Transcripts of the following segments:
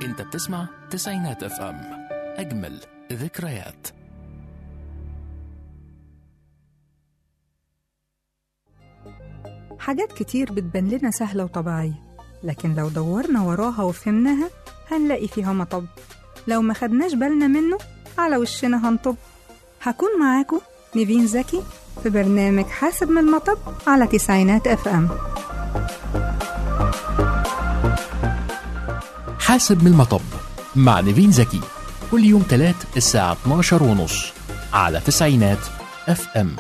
انت بتسمع تسعينات اف ام اجمل ذكريات حاجات كتير بتبان لنا سهلة وطبيعية لكن لو دورنا وراها وفهمناها هنلاقي فيها مطب لو ما خدناش بالنا منه على وشنا هنطب هكون معاكم نيفين زكي في برنامج حاسب من المطب على تسعينات اف ام حاسب من المطب مع نيفين زكي كل يوم تلات الساعة 12 ونص على تسعينات اف ام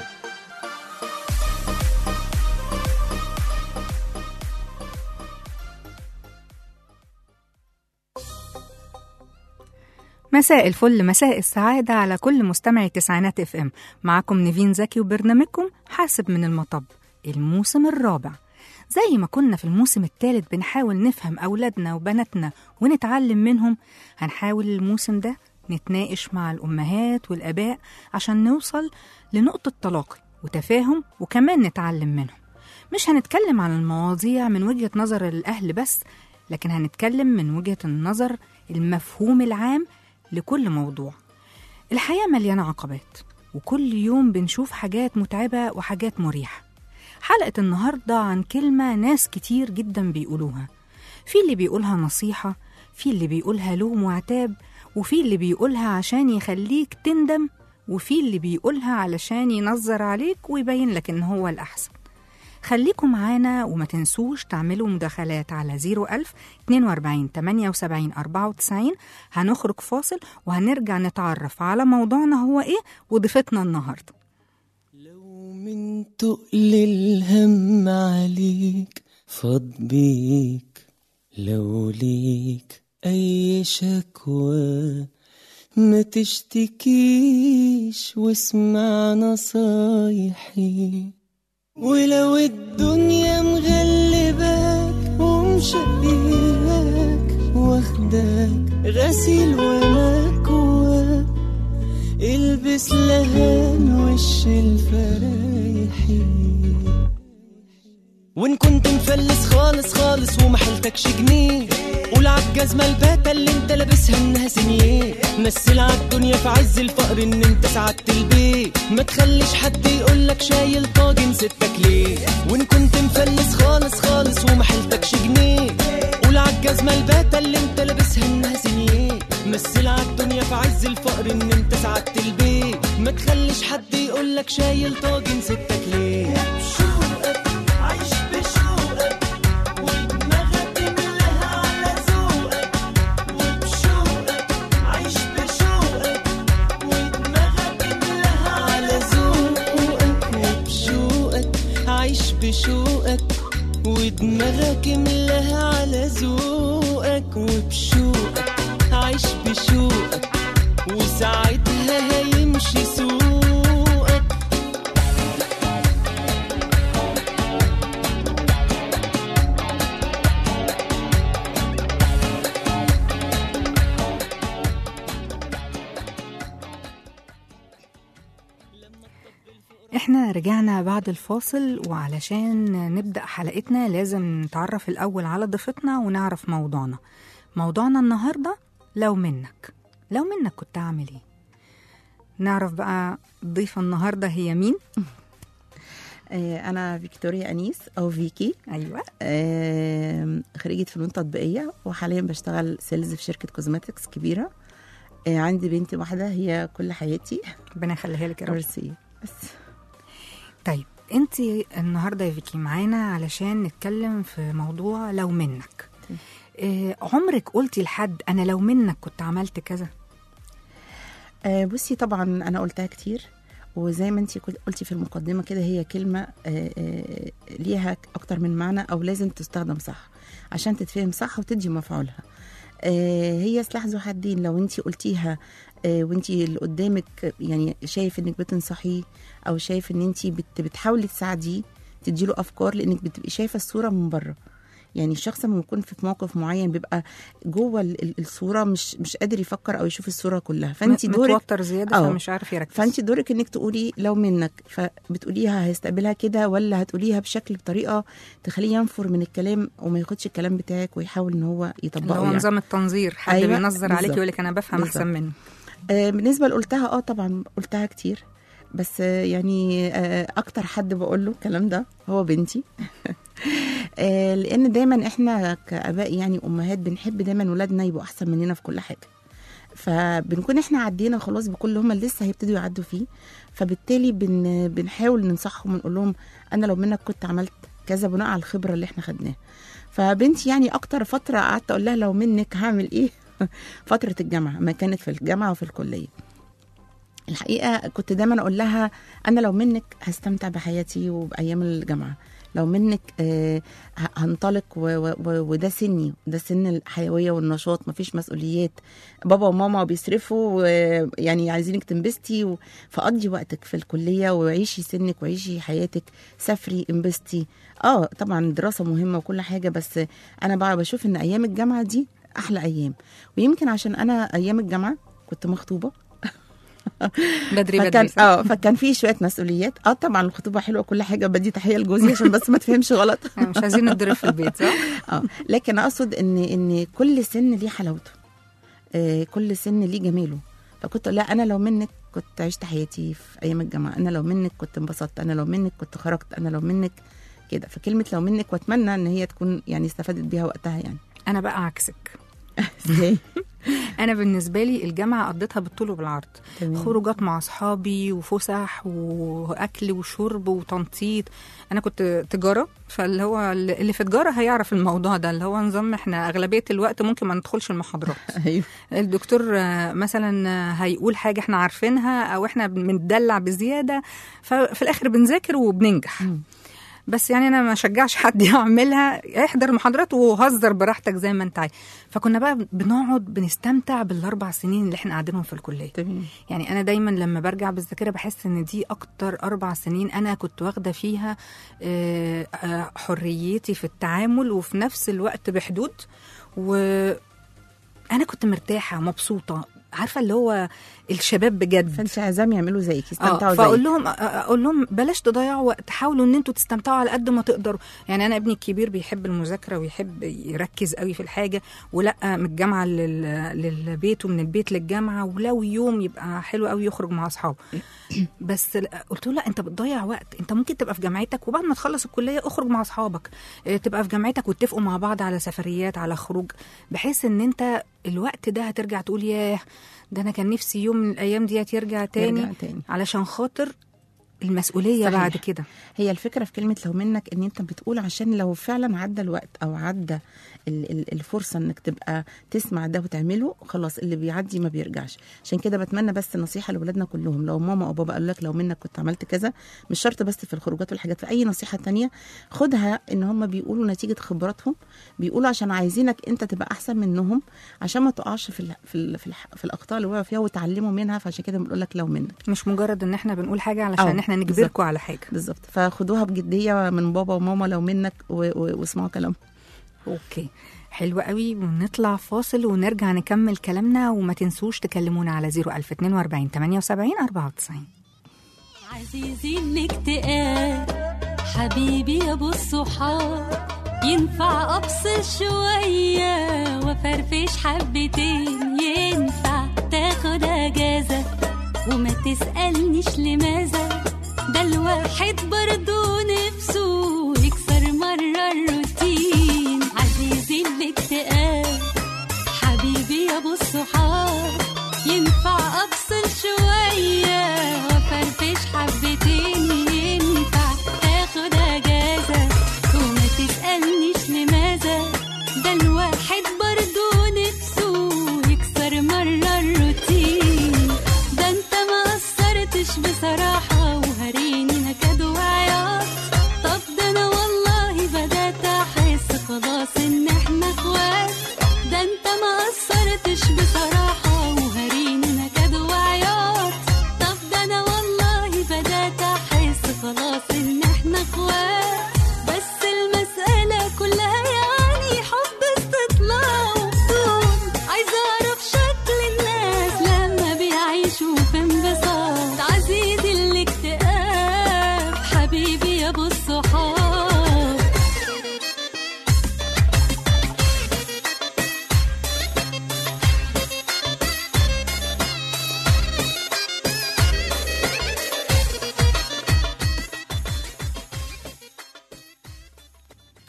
مساء الفل مساء السعادة على كل مستمعي تسعينات اف ام معاكم نيفين زكي وبرنامجكم حاسب من المطب الموسم الرابع زي ما كنا في الموسم الثالث بنحاول نفهم أولادنا وبناتنا ونتعلم منهم هنحاول الموسم ده نتناقش مع الأمهات والآباء عشان نوصل لنقطة تلاقي وتفاهم وكمان نتعلم منهم مش هنتكلم عن المواضيع من وجهة نظر الأهل بس لكن هنتكلم من وجهة النظر المفهوم العام لكل موضوع الحياة مليانة عقبات وكل يوم بنشوف حاجات متعبة وحاجات مريحة حلقة النهاردة عن كلمة ناس كتير جدا بيقولوها في اللي بيقولها نصيحة في اللي بيقولها لوم وعتاب وفي اللي بيقولها عشان يخليك تندم وفي اللي بيقولها علشان ينظر عليك ويبين لك ان هو الأحسن خليكم معانا وما تنسوش تعملوا مداخلات على 01000 42 78 94 هنخرج فاصل وهنرجع نتعرف على موضوعنا هو ايه وضيفتنا النهارده لو من تقل الهم عليك فاض بيك لو ليك أي شكوى ما تشتكيش واسمع نصايحي ولو الدنيا مغلباك ومشقياك واخداك غسيل ومكواك البس لهان وش الفرايحي وان كنت مفلس خالص خالص ومحلتكش جنيه قول عالجزمة الباتة اللي انت لابسها انها سنيه مثل عالدنيا في عز الفقر ان انت سعدت البيت ما تخليش حد يقولك شايل طاجن ستك ليه وان كنت مفلس خالص خالص ومحلتكش جنيه قول عالجزمة الباتة اللي انت لابسها انها سنيه مثل عالدنيا في عز الفقر ان انت سعدت البيت ما تخليش حد يقولك شايل طاجن ستك ليه بشوقك عيش بشوقك ودماغك املاها على ذوقك وبشوقك عيش بشوقك ودماغك املاها على ذوقك وبشوقك عيش بشوقك ودماغك املاها على ذوقك وبشوقك عيش بشوقك وساعتها هيمشي سوقك احنا رجعنا بعد الفاصل وعلشان نبدأ حلقتنا لازم نتعرف الأول على ضيفتنا ونعرف موضوعنا موضوعنا النهاردة لو منك لو منك كنت أعمل ايه نعرف بقى الضيفة النهاردة هي مين آه، أنا فيكتوريا أنيس أو فيكي أيوة آه، خريجة فنون تطبيقية وحاليا بشتغل سيلز في شركة كوزماتكس كبيرة آه، عندي بنتي واحدة هي كل حياتي ربنا يخليها لك يا رب ميرسي بس طيب انت النهارده يا فيكي معانا علشان نتكلم في موضوع لو منك اه عمرك قلتي لحد انا لو منك كنت عملت كذا آه، بصي طبعا أنا قلتها كتير وزي ما انتي كل- قلتي في المقدمة كده هي كلمة آه، آه، ليها أكتر من معنى أو لازم تستخدم صح عشان تتفهم صح وتدي مفعولها آه، هي سلاح ذو حدين لو انتي قلتيها آه، وانتي اللي قدامك يعني شايف انك بتنصحيه او شايف ان انتي بت- بتحاولي تساعديه تديله افكار لانك بتبقي شايفه الصوره من بره يعني الشخص لما يكون في موقف معين بيبقى جوه ال- ال- الصوره مش مش قادر يفكر او يشوف الصوره كلها فانت م- دورك متوتر زياده آه. فمش عارف يركز فانت دورك انك تقولي لو منك فبتقوليها هيستقبلها كده ولا هتقوليها بشكل بطريقه تخليه ينفر من الكلام وما ياخدش الكلام بتاعك ويحاول ان هو اللي يطبقه هو يعني. نظام التنظير حد أيوة، بينظر عليك بالظبط. يقول لك انا بفهم احسن بالظبط. منه آه بالنسبه لقلتها اه طبعا قلتها كتير بس آه يعني آه اكتر حد بقول له الكلام ده هو بنتي آه لان دايما احنا كاباء يعني امهات بنحب دايما ولادنا يبقوا احسن مننا في كل حاجه فبنكون احنا عدينا خلاص بكل اللي هم لسه هيبتدوا يعدوا فيه فبالتالي بن بنحاول ننصحهم ونقول لهم انا لو منك كنت عملت كذا بناء على الخبره اللي احنا خدناها فبنتي يعني اكتر فتره قعدت اقول لها لو منك هعمل ايه فتره الجامعه ما كانت في الجامعه وفي الكليه الحقيقه كنت دايما اقول لها انا لو منك هستمتع بحياتي وبايام الجامعه لو منك آه ه- هنطلق و- و- و- وده سني ده سن الحيويه والنشاط مفيش مسؤوليات بابا وماما بيصرفوا و- يعني عايزينك تنبسطي و- فقضي وقتك في الكليه وعيشي سنك وعيشي حياتك سافري انبسطي اه طبعا الدراسه مهمه وكل حاجه بس انا بقى بشوف ان ايام الجامعه دي احلى ايام ويمكن عشان انا ايام الجامعه كنت مخطوبه بدري فكان بدري صح؟ اه فكان في شويه مسؤوليات اه طبعا الخطوبه حلوه كل حاجه بدي تحيه لجوزي عشان بس ما تفهمش غلط يعني مش عايزين نضرب في البيت صح؟ اه لكن اقصد ان ان كل سن ليه حلاوته آه كل سن ليه جماله فكنت لا انا لو منك كنت عشت حياتي في ايام الجامعه انا لو منك كنت انبسطت انا لو منك كنت خرجت انا لو منك كده فكلمه لو منك واتمنى ان هي تكون يعني استفادت بيها وقتها يعني انا بقى عكسك ازاي انا بالنسبه لي الجامعه قضيتها بالطول وبالعرض تمام. خروجات مع اصحابي وفسح واكل وشرب وتنطيط انا كنت تجاره فاللي هو اللي في تجاره هيعرف الموضوع ده اللي هو نظام احنا اغلبيه الوقت ممكن ما ندخلش المحاضرات ايوه الدكتور آه، مثلا آه، هيقول حاجه احنا عارفينها او احنا بندلع بزياده ففي الاخر بنذاكر وبننجح مم. بس يعني انا ما شجعش حد يعملها احضر محاضرات وهزر براحتك زي ما انت عايز فكنا بقى بنقعد بنستمتع بالاربع سنين اللي احنا قاعدينهم في الكليه تمام يعني انا دايما لما برجع بالذاكره بحس ان دي اكتر اربع سنين انا كنت واخده فيها آه، آه، حريتي في التعامل وفي نفس الوقت بحدود وانا كنت مرتاحه مبسوطه عارفه اللي هو الشباب بجد فانت عايزاهم يعملوا زيك اه يستمتعوا فاقول زيك لهم اقول لهم بلاش تضيعوا وقت حاولوا ان انتوا تستمتعوا على قد ما تقدروا يعني انا ابني الكبير بيحب المذاكره ويحب يركز قوي في الحاجه ولا من الجامعه لل- للبيت ومن البيت للجامعه ولو يوم يبقى حلو قوي يخرج مع اصحابه بس لا- قلت له لا انت بتضيع وقت انت ممكن تبقى في جامعتك وبعد ما تخلص الكليه اخرج مع اصحابك اه، تبقى في جامعتك واتفقوا مع بعض على سفريات على خروج بحيث ان انت الوقت ده هترجع تقول ياه ده انا كان نفسي يوم من الايام ديت يرجع تاني, يرجع تاني. علشان خاطر المسؤوليه صحيح. بعد كده هي الفكره في كلمه لو منك ان انت بتقول عشان لو فعلا عدى الوقت او عدى ال- ال- الفرصه انك تبقى تسمع ده وتعمله خلاص اللي بيعدي ما بيرجعش عشان كده بتمنى بس نصيحه لاولادنا كلهم لو ماما او بابا قالوا لك لو منك كنت عملت كذا مش شرط بس في الخروجات والحاجات في اي نصيحه تانية خدها ان هم بيقولوا نتيجه خبراتهم بيقولوا عشان عايزينك انت تبقى احسن منهم عشان ما تقعش في ال في ال في, ال في الاخطاء اللي وقعوا فيها وتعلموا منها فعشان كده بنقول لك لو منك مش مجرد ان احنا بنقول حاجه علشان أه، احنا بالظبط. نجبركم على حاجه بالظبط فخدوها بجديه من بابا وماما لو منك و- و- واسمعوا كلامهم اوكي حلو قوي ونطلع فاصل ونرجع نكمل كلامنا وما تنسوش تكلمونا على 01042 78 94 عزيزي الاكتئاب حبيبي يا ابو الصحاب ينفع افصل شوية وفرفش حبتين ينفع تاخد اجازة وما تسألنيش لماذا ده الواحد برضو نفسه يكسر مرة الروتين عزيزي الاكتئاب حبيبي يا ابو الصحاب ينفع افصل شوية وفرفش حبتين ينفع تاخد اجازة وما تسألنيش لماذا ده الواحد برضو نفسه يكسر مرة الروتين ده انت ما قصرتش بصراحة وهريني نكد وعياط طب ده انا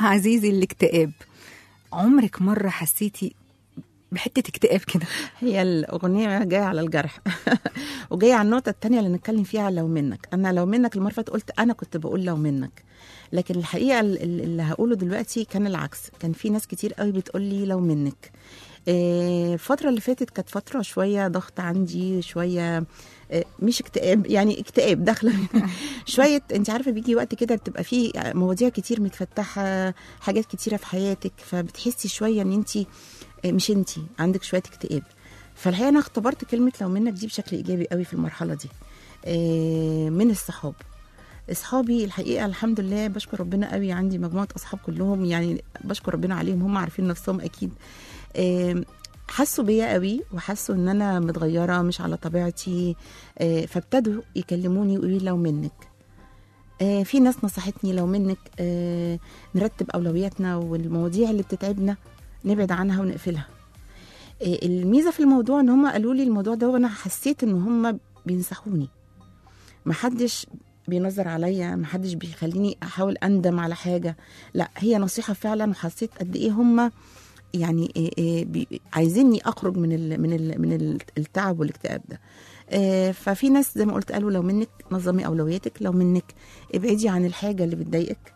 عزيزي الاكتئاب عمرك مرة حسيتي بحتة اكتئاب كده هي الأغنية جاية على الجرح وجاية على النقطة التانية اللي نتكلم فيها لو منك أنا لو منك المرة اللي فاتت قلت أنا كنت بقول لو منك لكن الحقيقة ال- ال- اللي هقوله دلوقتي كان العكس كان في ناس كتير قوي بتقول لي لو منك آه، الفترة اللي فاتت كانت فترة شوية ضغط عندي شوية آه، مش اكتئاب يعني اكتئاب داخلة شوية انت عارفة بيجي وقت كده بتبقى فيه مواضيع كتير متفتحة حاجات كتيرة في حياتك فبتحسي شوية ان انت مش انت عندك شوية اكتئاب فالحقيقة انا اختبرت كلمة لو منك دي بشكل ايجابي قوي في المرحلة دي آه، من الصحاب اصحابي الحقيقه الحمد لله بشكر ربنا قوي عندي مجموعه اصحاب كلهم يعني بشكر ربنا عليهم هم عارفين نفسهم اكيد آم، حسوا بيا قوي وحسوا ان انا متغيره مش على طبيعتي آه، فابتدوا يكلموني ويقولوا لي لو منك آه، في ناس نصحتني لو منك آه، نرتب اولوياتنا والمواضيع اللي بتتعبنا نبعد عنها ونقفلها آه، الميزه في الموضوع ان هم قالوا لي الموضوع ده وانا حسيت ان هم بينصحوني محدش بينظر عليا محدش بيخليني احاول اندم على حاجه لا هي نصيحه فعلا وحسيت قد ايه هم يعني إيه إيه بي- عايزيني اخرج من ال من ال من ال- التعب والاكتئاب ده آه، ففي ناس زي ما قلت قالوا لو منك نظمي اولوياتك لو منك ابعدي عن الحاجه اللي بتضايقك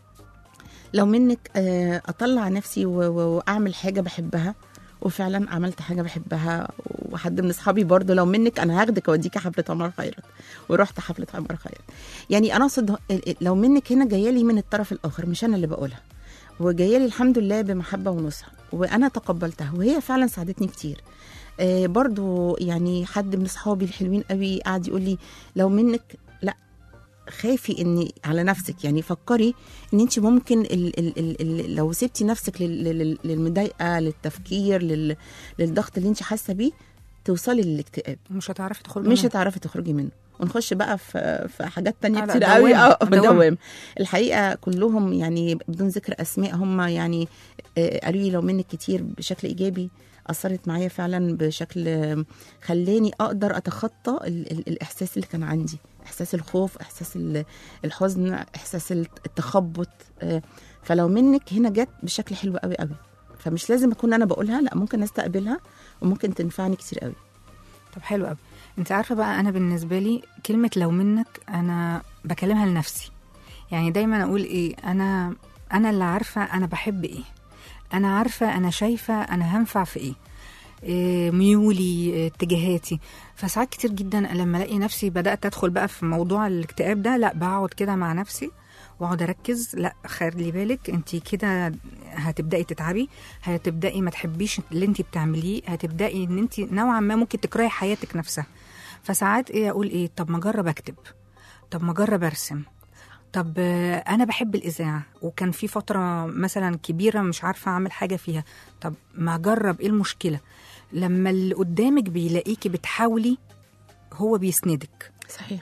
لو منك آه، اطلع نفسي و- و- واعمل حاجه بحبها وفعلا عملت حاجه بحبها وحد من اصحابي برضه لو منك انا هاخدك اوديكي حفله عمر خيرت ورحت حفله عمر خيرت يعني انا اقصد ال- ال- لو منك هنا جايه لي من الطرف الاخر مش انا اللي بقولها وجايه لي الحمد لله بمحبه ونصح وانا تقبلتها وهي فعلا ساعدتني كتير آه برضو يعني حد من اصحابي الحلوين قوي قعد يقول لي لو منك لا خافي اني على نفسك يعني فكري ان انت ممكن ال ال ال ال لو سبتي نفسك لل- لل- للمضايقه للتفكير لل للضغط اللي انت حاسه بيه توصلي للاكتئاب مش هتعرفي تخرجي مش منها. هتعرفي تخرجي منه ونخش بقى في في حاجات تانية آه لا، كتير دوامة، قوي اه دوامة. دوام الحقيقه كلهم يعني بدون ذكر اسماء هم يعني آه، قالوا لي لو منك كتير بشكل ايجابي اثرت معايا فعلا بشكل آه، خلاني اقدر اتخطى ال ال الاحساس اللي كان عندي احساس الخوف احساس ال- الحزن احساس التخبط آه، فلو منك هنا جت بشكل حلو قوي قوي فمش لازم اكون انا بقولها لا ممكن استقبلها وممكن تنفعني كتير قوي طب حلو قوي انت عارفه بقى انا بالنسبه لي كلمه لو منك انا بكلمها لنفسي يعني دايما اقول ايه انا انا اللي عارفه انا بحب ايه انا عارفه انا شايفه انا هنفع في ايه إيه ميولي إيه اتجاهاتي فساعات كتير جدا لما الاقي نفسي بدات ادخل بقى في موضوع الاكتئاب ده لا بقعد كده مع نفسي واقعد اركز لا خلي بالك انت كده هتبداي تتعبي هتبداي ما تحبيش اللي انت بتعمليه هتبداي ان انت نوعا ما ممكن تكرهي حياتك نفسها فساعات ايه اقول ايه طب ما اجرب اكتب طب ما اجرب ارسم طب آه، انا بحب الاذاعه وكان في فتره مثلا كبيره مش عارفه اعمل حاجه فيها طب ما اجرب ايه المشكله لما اللي قدامك بيلاقيكي بتحاولي هو بيسندك صحيح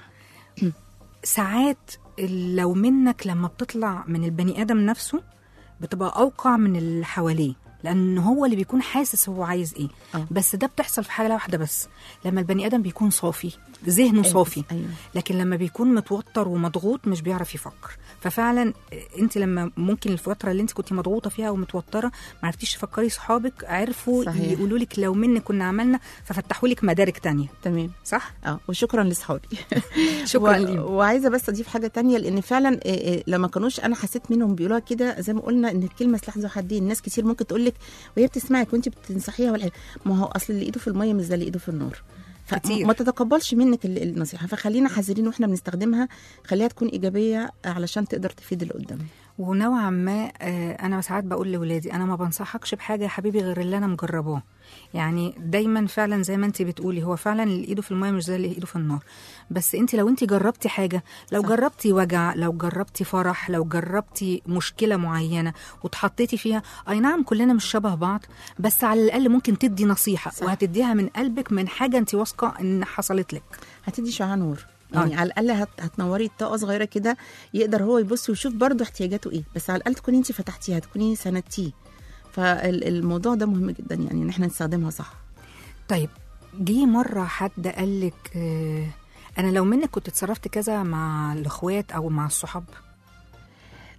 ساعات لو منك لما بتطلع من البني ادم نفسه بتبقى اوقع من اللي حواليه لان هو اللي بيكون حاسس هو عايز ايه آه. بس ده بتحصل في حاله واحده بس لما البني ادم بيكون صافي ذهنه صافي ايوه لكن لما بيكون متوتر ومضغوط مش بيعرف يفكر ففعلا انت لما ممكن الفتره اللي انت كنت مضغوطه فيها ومتوتره ما عرفتيش تفكري صحابك عرفوا صحيح. يقولوا لك لو منك كنا عملنا ففتحوا لك مدارك تانية تمام صح اه وشكرا لاصحابي شكرا و... ليهم وعايزه بس اضيف حاجه تانية لان فعلا آه، آه، لما كانوش انا حسيت منهم بيقولوها كده زي ما قلنا ان الكلمه سلاح ذو حدين ناس كتير ممكن تقول لك وهي بتسمعك وانت بتنصحيها ولا حاجة. ما هو اصل اللي ايده في الميه مش زي اللي ايده في النار كتير. فما تتقبلش منك ال- النصيحه فخلينا حذرين واحنا بنستخدمها خليها تكون ايجابيه علشان تقدر تفيد اللي قدامك ونوعا ما آه، انا ساعات بقول لاولادي انا ما بنصحكش بحاجه يا حبيبي غير اللي انا مجرباه يعني دايما فعلا زي ما انت بتقولي هو فعلا اللي ايده في المايه مش زي اللي ايده في النار بس انت لو انت جربتي حاجه لو صح. جربتي وجع لو جربتي فرح لو جربتي مشكله معينه واتحطيتي فيها اي نعم كلنا مش شبه بعض بس على الاقل ممكن تدي نصيحه صح. وهتديها من قلبك من حاجه انت واثقه ان حصلت لك هتدي شعاع نور يعني آه. على الاقل هت... هتنوري طاقه صغيره كده يقدر هو يبص ويشوف برضه احتياجاته ايه بس على الاقل تكوني انت فتحتيها تكوني سندتيه فالموضوع ده مهم جدا يعني ان احنا نستخدمها صح طيب جه مرة حد قال لك آه أنا لو منك كنت اتصرفت كذا مع الإخوات أو مع الصحاب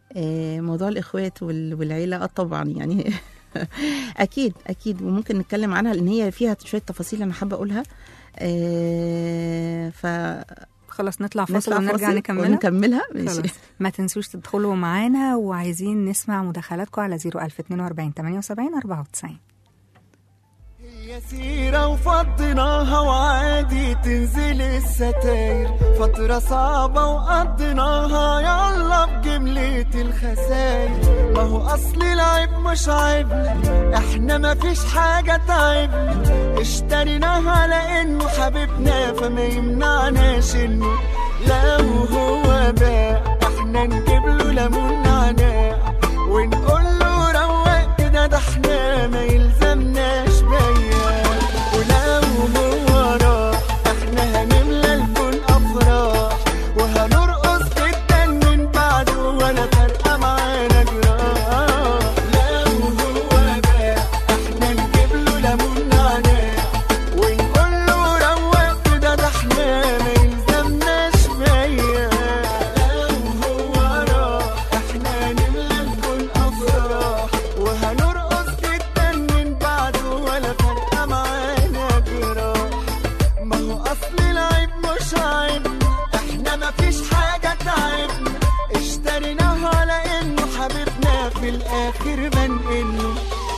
آه، موضوع الاخوات وال- والعيله اه طبعا يعني اكيد اكيد وممكن نتكلم عنها لان هي فيها شويه تفاصيل انا حابه اقولها آه، ف خلاص نطلع فاصل نطلع ونرجع فاصل نكملها ونكملها ماشي خلاص ما تنسوش تدخلوا معانا وعايزين نسمع مداخلاتكم على 01042 78 94 هي سيرة وفضيناها وعادي تنزل الستاير فترة صعبة وقضيناها يلا بجملة الخساير ما هو أصل العيب مش عيبنا احنا مفيش حاجة تعبنا اشتريناها لأنه حبيبنا فما يمنعناش انه لو هو باع احنا نجيب له ليمون نعناع ونقول له روق كده ده احنا ما يلزمناش بيا ولو هو راح احنا هنملى الكون افراح وهنرقص جدا من بعده ولا فارقه معانا جراح لو هو باع احنا نجيب له ليمون نعناع ونقول له روق كده ده احنا ما يلزمناش بيا لو هو راح احنا نملى الكون افراح وهنرقص جدا من بعده ولا فارقه معانا جراح ما هو اصل العيب مش عيب احنا مفيش حاجه تعبنا اشتريناها لانه حبيبنا في الاخر بنقله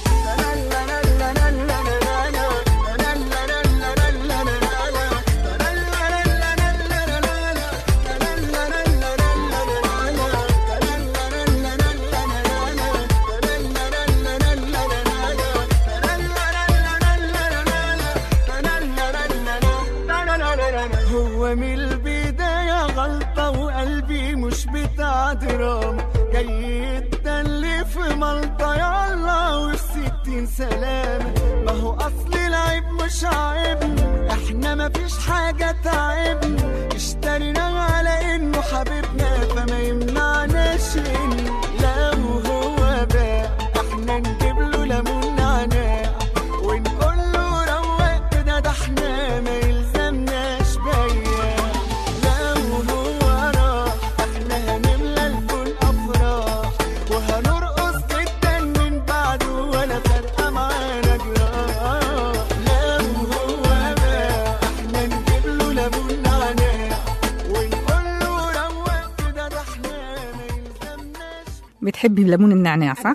هو من البداية غلطة وقلبي مش بتاع دراما جاي يتدلي في ملطة يلا وفي ستين سلامة ما هو أصل العيب مش عيبنا احنا مفيش حاجة تعبنا اشتريناه على انه حبيبنا فما يمنعناش انه لو هو باع احنا نجيب له ليمون نعناع ونقول له روق كده ده احنا ما يلزمناش بيا لو هو راح احنا هنملى الكون افراح وهنرقص جدا من بعده ولا فارقه معانا جراح لو هو باع احنا نجيب له ليمون نعناع ونقول له روق كده ده احنا ما يلزمناش بتحبي ليمون النعناع صح؟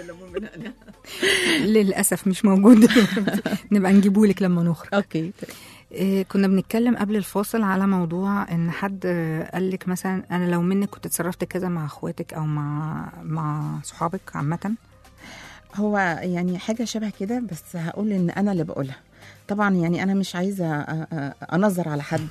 للأسف مش موجود نبقى نجيبهولك لما نخرج اوكي إيه، كنا بنتكلم قبل الفاصل على موضوع ان حد آه، قال لك مثلا انا لو منك كنت اتصرفت كذا مع اخواتك او مع مع صحابك عامه هو يعني حاجة شبه كده بس هقول إن أنا اللي بقولها طبعا يعني أنا مش عايزة أ- أ- أنظر على حد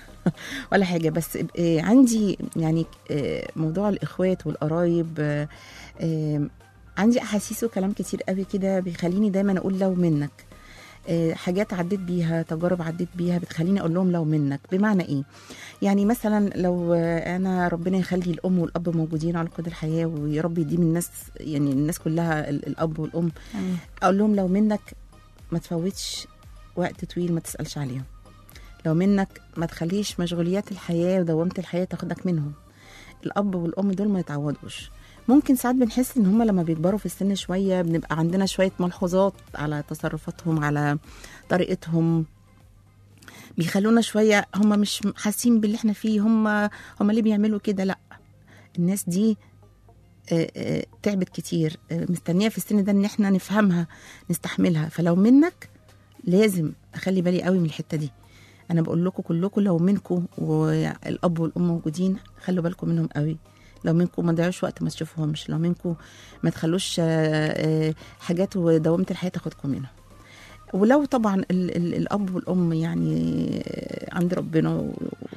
ولا حاجة بس آه، عندي يعني آه، موضوع الإخوات والقرايب آه، آه، عندي أحاسيس وكلام كتير قوي كده بيخليني دايما أقول لو منك آه، حاجات عديت بيها تجارب عديت بيها بتخليني اقول لهم لو منك بمعنى ايه يعني مثلا لو آه، انا ربنا يخلي الام والاب موجودين على قيد الحياه ويا رب يديم الناس يعني الناس كلها ال- الاب والام اقول لهم لو منك ما تفوتش وقت طويل ما تسالش عليهم لو منك ما تخليش مشغوليات الحياه ودوامه الحياه تاخدك منهم الاب والام دول ما يتعوضوش ممكن ساعات بنحس ان هم لما بيكبروا في السن شويه بنبقى عندنا شويه ملحوظات على تصرفاتهم على طريقتهم بيخلونا شويه هم مش حاسين باللي احنا فيه هم هم ليه بيعملوا كده لا الناس دي آه، آه، تعبت كتير آه، مستنيه في السن ده ان احنا نفهمها نستحملها فلو منك لازم اخلي بالي قوي من الحته دي انا بقول لكم كلكم لو منكم والاب والام موجودين خلوا بالكم منهم قوي لو منكم ما تضيعوش وقت ما تشوفوهمش لو منكم ما تخلوش آه، آه، حاجات ودوامه الحياه تاخدكم منهم ولو طبعا ال ال الاب والام يعني آه، عند ربنا و,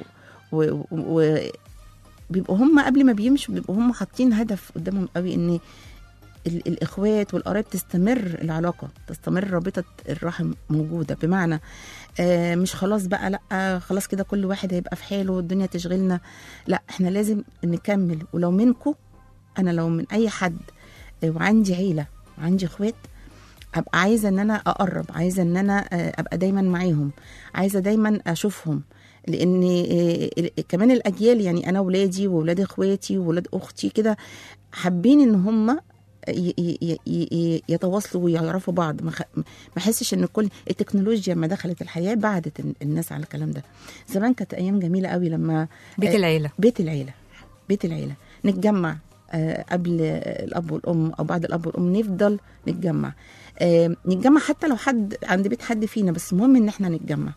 و, و بيبقوا هم قبل ما بيمشوا بيبقوا هم حاطين هدف قدامهم قوي ان ال- الاخوات والقرايب تستمر العلاقه تستمر رابطه الرحم موجوده بمعنى آه مش خلاص بقى لا خلاص كده كل واحد هيبقى في حاله والدنيا تشغلنا لا احنا لازم نكمل ولو منكم انا لو من اي حد آه، وعندي عيله وعندي اخوات ابقى عايزه ان انا اقرب عايزه ان انا آه، ابقى دايما معاهم عايزه دايما اشوفهم لان آه، ال- كمان الاجيال يعني انا ولادي وولاد اخواتي وولاد اختي كده حابين ان هم ي- ي- ي- ي- يتواصلوا ويعرفوا بعض ما خ- ما احسش ان كل التكنولوجيا لما دخلت الحياه بعدت ال- الناس على الكلام ده زمان كانت ايام جميله قوي لما بيت آه، العيله بيت العيله بيت العيله نتجمع آه، قبل الاب والام او بعد الاب والام نفضل نتجمع آه، نتجمع حتى لو حد عند بيت حد فينا بس المهم ان احنا نتجمع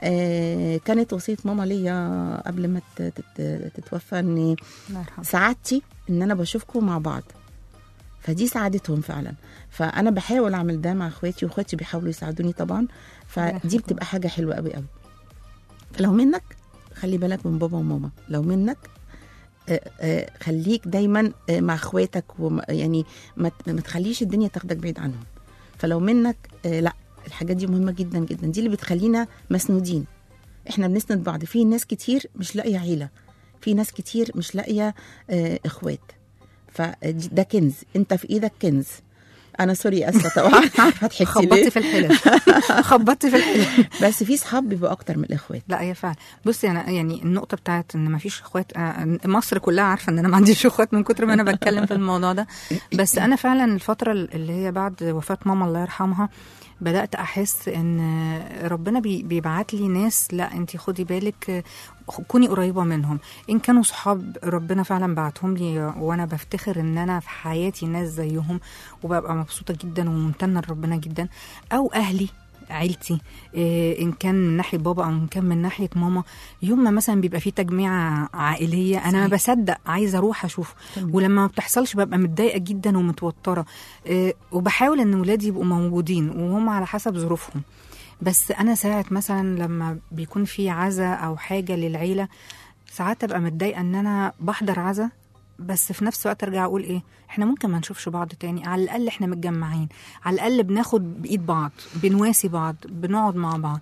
آه، كانت وصيه ماما ليا قبل ما تت- تت- تتوفى ان الله يرحمه سعادتي ان انا بشوفكم مع بعض فدي سعادتهم فعلا فانا بحاول اعمل ده مع اخواتي واخواتي بيحاولوا يساعدوني طبعا فدي يخليكم. بتبقى حاجه حلوه قوي قوي فلو منك خلي بالك من بابا وماما لو منك آه، آه، خليك دايما آه، مع اخواتك وم- يعني ما ت- ما تخليش الدنيا تاخدك بعيد عنهم فلو منك آه، لا الحاجات دي مهمه جدا جدا دي اللي بتخلينا مسنودين احنا بنسند بعض في ناس كتير مش لاقيه عيله في ناس كتير مش لاقيه آه، اخوات فده كنز انت في ايدك كنز انا سوري اسفه طبعا عارفه ضحكتي خبطتي ليه في الحلل خبطتي في الحلل بس في صحاب بيبقوا اكتر من الاخوات لا هي فعلا بصي انا يعني النقطه بتاعت ان ما فيش اخوات آه، مصر كلها عارفه ان انا ما عنديش اخوات من كتر ما انا بتكلم في الموضوع ده بس انا فعلا الفتره اللي هي بعد وفاه ماما الله يرحمها بدات احس ان ربنا بي- بيبعت لي ناس لا انت خدي بالك آه، كوني قريبه منهم ان كانوا صحاب ربنا فعلا بعتهم لي وانا بفتخر ان انا في حياتي ناس زيهم وببقى مبسوطه جدا وممتنه لربنا جدا او اهلي عيلتي إيه ان كان من ناحيه بابا او ان كان من ناحيه ماما يوم ما مثلا بيبقى في تجميعه عائليه انا ما بصدق عايزه اروح اشوف ولما ما بتحصلش ببقى متضايقه جدا ومتوتره إيه وبحاول ان ولادي يبقوا موجودين وهم على حسب ظروفهم بس انا ساعه مثلا لما بيكون في عزا او حاجه للعيله ساعات ابقى متضايقه ان انا بحضر عزا بس في نفس الوقت ارجع اقول ايه احنا ممكن ما نشوفش بعض تاني على الاقل احنا متجمعين على الاقل بناخد بايد بعض بنواسي بعض بنقعد مع بعض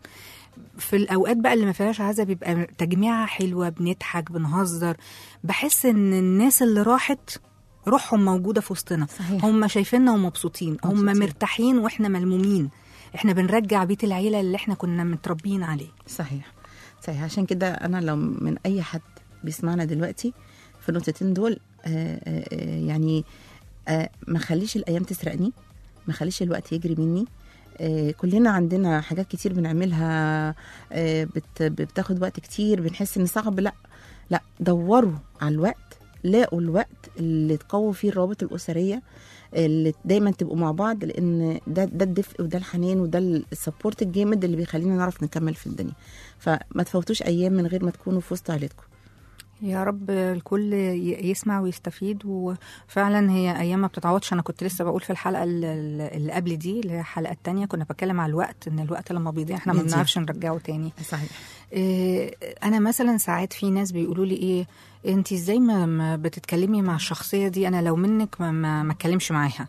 في الاوقات بقى اللي ما فيهاش عزا بيبقى تجميعه حلوه بنضحك بنهزر بحس ان الناس اللي راحت روحهم موجوده في وسطنا صحيح. هم شايفيننا ومبسوطين هم مبسوطين. مرتاحين واحنا ملمومين احنا بنرجع بيت العيله اللي احنا كنا متربيين عليه صحيح صحيح عشان كده انا لو من اي حد بيسمعنا دلوقتي في النقطتين دول آه، آه، آه، يعني آه، ما خليش الايام تسرقني ما خليش الوقت يجري مني آه، كلنا عندنا حاجات كتير بنعملها آه، بت- بتاخد وقت كتير بنحس ان صعب لا لا دوروا على الوقت لاقوا الوقت اللي تقووا فيه الروابط الاسريه اللي دايما تبقوا مع بعض لان ده ده الدفء وده الحنان وده السبورت الجامد اللي بيخلينا نعرف نكمل في الدنيا فما تفوتوش ايام من غير ما تكونوا في وسط عيلتكم يا رب الكل ي- يسمع ويستفيد وفعلا هي ايام ما بتتعوضش انا كنت لسه بقول في الحلقه ال- ال- اللي قبل دي اللي هي الحلقه التانية كنا بتكلم على الوقت ان الوقت لما بيضيع احنا ما بيضيع. بنعرفش نرجعه تاني صحيح إيه، انا مثلا ساعات في ناس بيقولوا لي ايه انت ازاي ما ما بتتكلمي مع الشخصيه دي انا لو منك ما ما ما اتكلمش معاها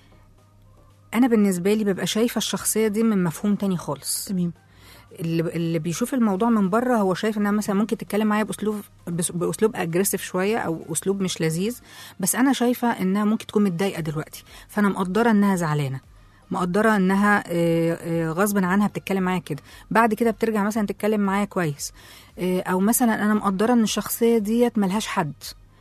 انا بالنسبه لي ببقى شايفه الشخصيه دي من مفهوم تاني خالص تمام اللي اللي بيشوف الموضوع من بره هو شايف انها مثلا ممكن تتكلم معايا باسلوب بس- باسلوب اجريسيف شويه او اسلوب مش لذيذ بس انا شايفه انها ممكن تكون متضايقه دلوقتي فانا مقدره انها زعلانه مقدره انها آه، آه، غصب عنها بتتكلم معايا كده بعد كده بترجع مثلا تتكلم معايا كويس آه، او مثلا انا مقدره ان الشخصيه ديت ملهاش حد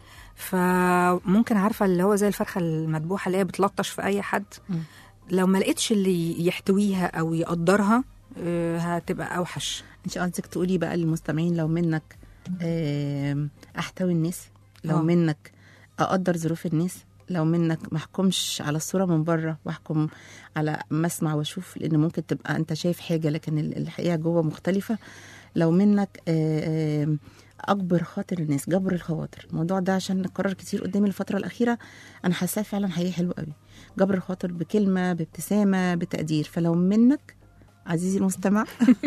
فممكن عارفه اللي هو زي الفرخه المذبوحه اللي هي بتلطش في اي حد لو ما لقيتش اللي يحتويها او يقدرها آه، هتبقى اوحش انت قصدك تقولي بقى للمستمعين لو منك آم، احتوي الناس لو آه. منك اقدر ظروف الناس لو منك ما احكمش على الصوره من بره واحكم على ما اسمع واشوف لان ممكن تبقى انت شايف حاجه لكن ال- الحقيقه جوه مختلفه لو منك آه، آم، اكبر خاطر الناس جبر الخواطر الموضوع ده عشان نكرر كتير قدامي الفتره الاخيره انا حاساه فعلا حقيقي حلو قوي جبر الخاطر بكلمه بابتسامه بتقدير فلو منك عزيزي المستمع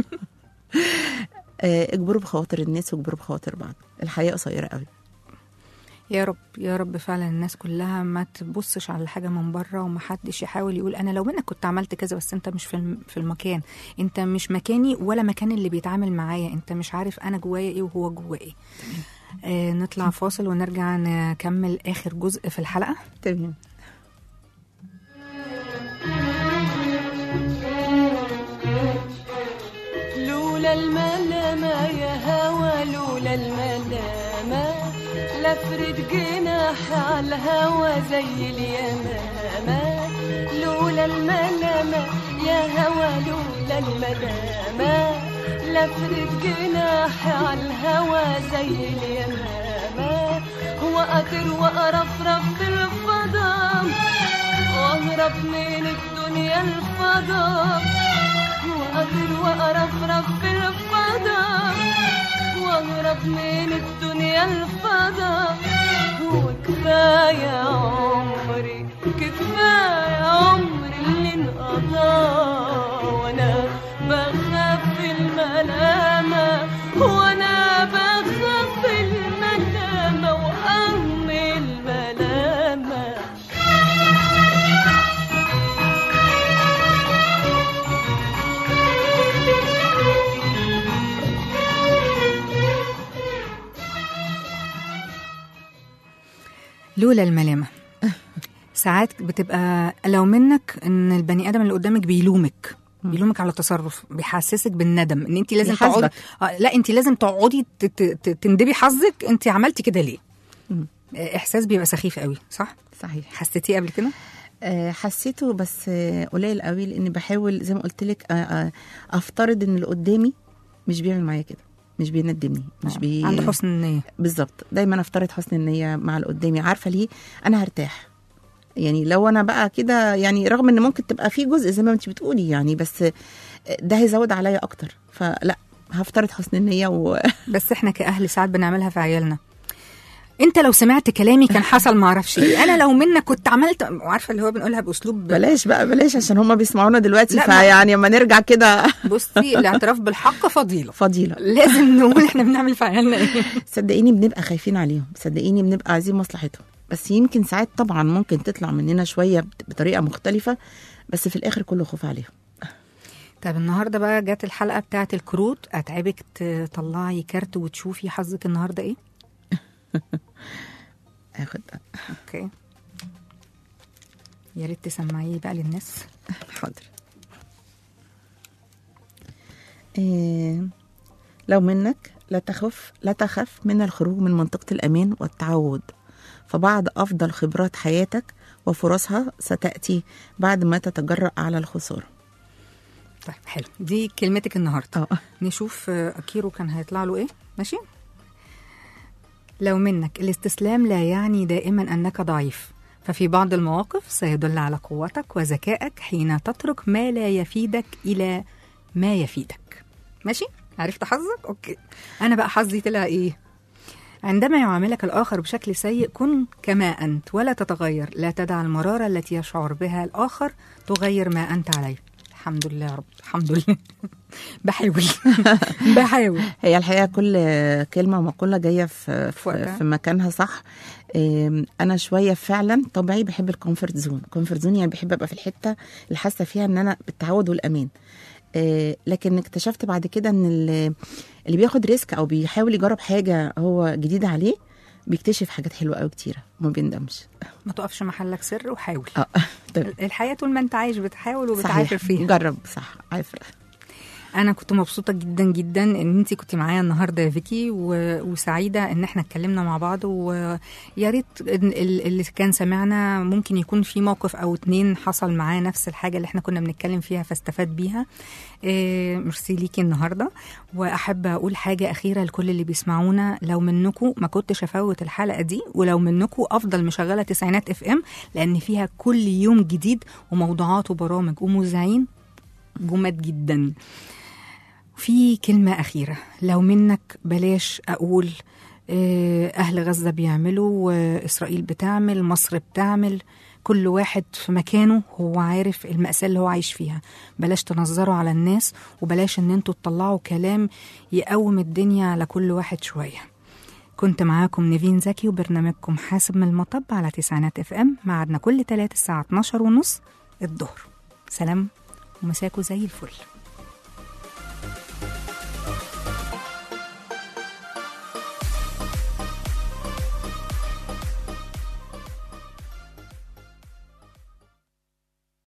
آه، اجبروا بخواطر الناس واجبروا بخواطر بعض الحياه قصيره قوي يا رب يا رب فعلا الناس كلها ما تبصش على الحاجه من بره وما حدش يحاول يقول انا لو منك كنت عملت كذا بس انت مش في الم- في المكان انت مش مكاني ولا مكان اللي بيتعامل معايا انت مش عارف انا جوايا ايه وهو جواه ايه آه نطلع فاصل ونرجع نكمل اخر جزء في الحلقه تمام لولا الملامة يا هوا لولا الملامة لفرد جناح على الهوا زي اليمامة لولا الملامة يا هوا لولا الملامة لفرد جناح على الهوا زي اليمامة وأطير وأرفرف في الفضاء وأهرب من الدنيا الفضاء وأطير وأرفرف في الفضاء وأهرب من الدنيا الفضاء وكفاية عمري كفاية عمري اللي انقضى وأنا بخاف الملامة وأنا بخاف الملامة وأم الملامة لولا الملامة ساعات بتبقى لو منك ان البني ادم اللي قدامك بيلومك بيلومك على تصرف بيحسسك بالندم ان انت لازم بيحاسبك. تقعدي آه، لا انت لازم تقعدي ت- ت- ت- تندبي حظك انت عملتي كده ليه مم. آه، احساس بيبقى سخيف قوي صح صحيح حسيتيه قبل كده آه، حسيته بس آه، قليل قوي لاني بحاول زي ما قلت لك آه، آه، افترض ان اللي قدامي مش بيعمل معايا كده مش بيندمني مش بي عنده حسن النيه بالظبط دايما افترض حسن النيه مع اللي قدامي عارفه ليه انا هرتاح يعني لو انا بقى كده يعني رغم ان ممكن تبقى في جزء زي ما انت بتقولي يعني بس ده هيزود عليا اكتر فلا هفترض حسن النيه و... بس احنا كاهل ساعات بنعملها في عيالنا انت لو سمعت كلامي كان حصل ما اعرفش ايه انا لو منك كنت عملت عارفه اللي هو بنقولها باسلوب بلاش بقى بلاش عشان هما بيسمعونا دلوقتي لا، ما- فيعني اما نرجع كده بصي الاعتراف بالحق فضيله فضيله لازم نقول احنا بنعمل في عيالنا ايه صدقيني بنبقى خايفين عليهم صدقيني بنبقى عايزين مصلحتهم بس يمكن ساعات طبعا ممكن تطلع مننا شويه بت- بطريقه مختلفه بس في الاخر كله خوف عليهم طب النهارده بقى جت الحلقه بتاعه الكروت اتعبك تطلعي كارت وتشوفي حظك النهارده ايه اخد اوكي يا ريت تسمعيه بقى للناس حاضر إيه لو منك لا تخف لا تخف من الخروج من منطقة الأمان والتعود فبعد أفضل خبرات حياتك وفرصها ستأتي بعد ما تتجرأ على الخسارة طيب حلو دي كلمتك النهارده اه نشوف آه، اكيرو كان هيطلع له ايه ماشي لو منك الاستسلام لا يعني دائما انك ضعيف ففي بعض المواقف سيدل على قوتك وذكائك حين تترك ما لا يفيدك الى ما يفيدك ماشي عرفت حظك اوكي انا بقى حظي طلع ايه عندما يعاملك الآخر بشكل سيء كن كما أنت ولا تتغير لا تدع المرارة التي يشعر بها الآخر تغير ما أنت عليه الحمد لله يا رب الحمد لله بحاول بحاول هي الحقيقة كل كلمة ومقولة جاية في, في وقتها. في, في مكانها صح إم، أنا شوية فعلا طبيعي بحب الكومفورت زون الكومفورت زون يعني بحب أبقى في الحتة اللي حاسة فيها إن أنا بالتعود والأمان إيه، لكن اكتشفت بعد كده ان اللي اللي بياخد ريسك او بيحاول يجرب حاجه هو جديده عليه بيكتشف حاجات حلوه قوي كتيره وما بيندمش ما تقفش محلك سر وحاول اه طيب الحياة طول ما أنت عايش بتحاول وبتعافر صحيح فيها جرب صح عافر انا كنت مبسوطه جدا جدا ان انت كنت معايا النهارده يا فيكي و... وسعيده ان احنا اتكلمنا مع بعض ويا ريت إن ال- اللي كان سمعنا ممكن يكون في موقف او اتنين حصل معاه نفس الحاجه اللي احنا كنا بنتكلم فيها فاستفاد بيها إيه ميرسي ليكي النهارده واحب اقول حاجه اخيره لكل اللي بيسمعونا لو منكم ما كنتش افوت الحلقه دي ولو منكم افضل مشغله تسعينات اف ام لان فيها كل يوم جديد وموضوعات وبرامج ومذيعين جمد جدا في كلمة أخيرة لو منك بلاش أقول آه، أهل غزة بيعملوا وإسرائيل بتعمل مصر بتعمل كل واحد في مكانه هو عارف المأساة اللي هو عايش فيها بلاش تنظروا على الناس وبلاش ان انتوا تطلعوا كلام يقوم الدنيا على كل واحد شوية كنت معاكم نيفين زكي وبرنامجكم حاسب من المطب على تسعينات اف ام معادنا كل تلات الساعة 12 ونص الظهر سلام ومساكوا زي الفل